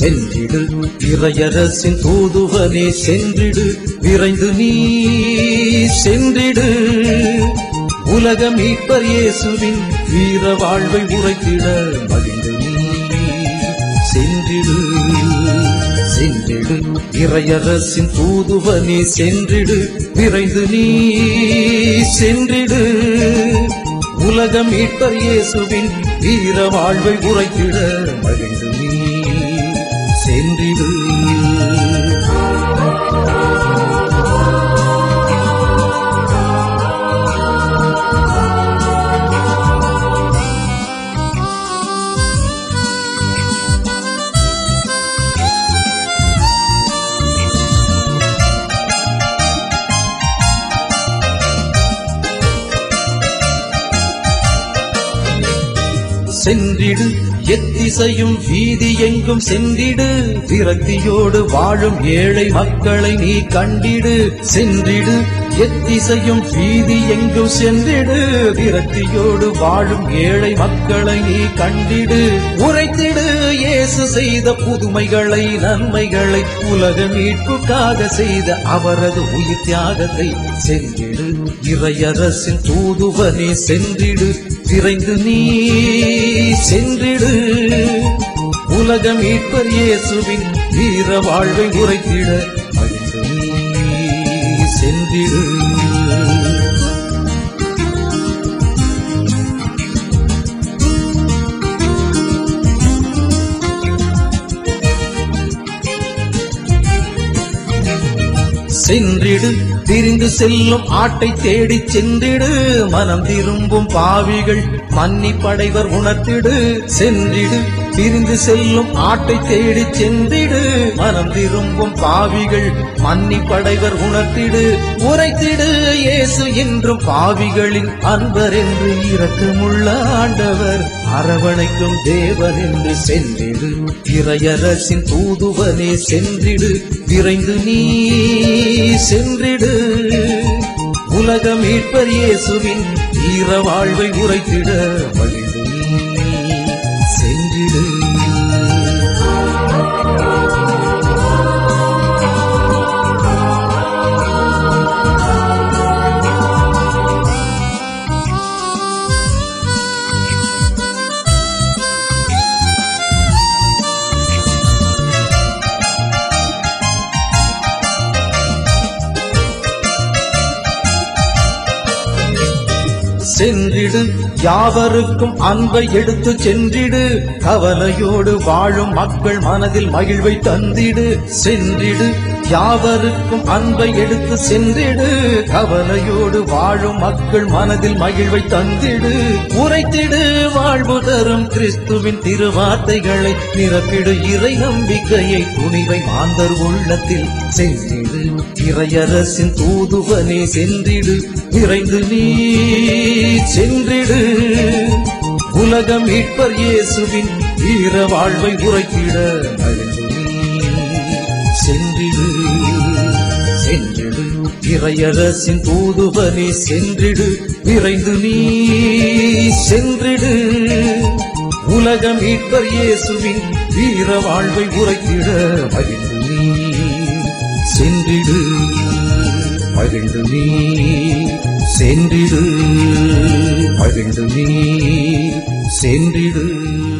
சென்றிடு இறையரசின் தூதுவனே சென்றிடு விரைந்து நீ சென்றிடு உலக மீட்பர் இயேசுவின் வீர வாழ்வை உரைத்திட மகிழ்ந்து நீ சென்றிடு சென்றிடு இறையரசின் தூதுவனே சென்றிடு விரைந்து நீ சென்றிடு உலக மீட்பர் இயேசுவின் வீர வாழ்வை உரைத்திட மகிழ்ந்து நீ சென்றிடு சென்றிடு எத்திசையும் வீதி எங்கும் சென்றிடு விரக்தியோடு வாழும் ஏழை மக்களை நீ கண்டிடு சென்றிடு எத்திசையும் வீதி எங்கும் சென்றிடு விரக்தியோடு வாழும் ஏழை மக்களை நீ கண்டிடு உரைத்திடு இயேசு செய்த புதுமைகளை நன்மைகளை உலக மீட்புக்காக செய்த அவரது உயிர் தியாகத்தை சென்றிடு இறையரசின் தூதுவனே சென்றிடு விரைந்து நீ சென்றிடு உலக மீட்பர் இயேசுவின் வீர வாழ்வை உரைத்திட மகிழ்ந்து நீ சென்றிடு சென்றிடு திரிந்து செல்லும் ஆட்டை தேடி சென்றிடு மனம் திரும்பும் பாவிகள் மன்னிப்படைவர் உணர்த்திடு சென்றிடு பிரிந்து செல்லும் ஆட்டை தேடி சென்றிடு மனம் திரும்பும் பாவிகள் மன்னிப்படைவர் உணர்த்திடு உரைத்திடு இயேசு என்றும் பாவிகளின் அன்பர் என்று இரக்கமுள்ள ஆண்டவர் அரவணைக்கும் தேவன் என்று சென்றிடு இறையரசின் தூதுவனே சென்றிடு விரைந்து நீ சென்றிடு உலக மீட்பர் இயேசுவின் ஈர வாழ்வை உரைத்திட மகிழ்ந்து நீ சென்றிடு சென்றிடு யாவருக்கும் அன்பை எடுத்து சென்றிடு கவலையோடு வாழும் மக்கள் மனதில் மகிழ்வை தந்திடு சென்றிடு யாவருக்கும் அன்பை எடுத்து சென்றிடு கவலையோடு வாழும் மக்கள் மனதில் மகிழ்வை தந்திடு உரைத்திடு வாழ்வு தரும் கிறிஸ்துவின் திருவார்த்தைகளை நிரப்பிடு இறை நம்பிக்கையை துணிவை மாந்தர் உள்ளத்தில் சென்றிடு இறையரசின் தூதுவனே சென்றிடு விரைந்து நீ சென்றிடு உலகம் மீட்பர் இயேசுவின் வீர வாழ்வை உரைத்திட மகிழ்ந்து நீ சென்றிடு சென்றிடு இறையரசின் தூதுவனே சென்றிடு விரைந்து நீ சென்றிடு உலகம் மீட்பர் இயேசுவின் வீர வாழ்வை உரைத்திட மகிழ்ந்து நீ சென்றிடு மகிழ்ந்து நீ சென்றிடு மகிழ்ந்து நீ சென்றிடு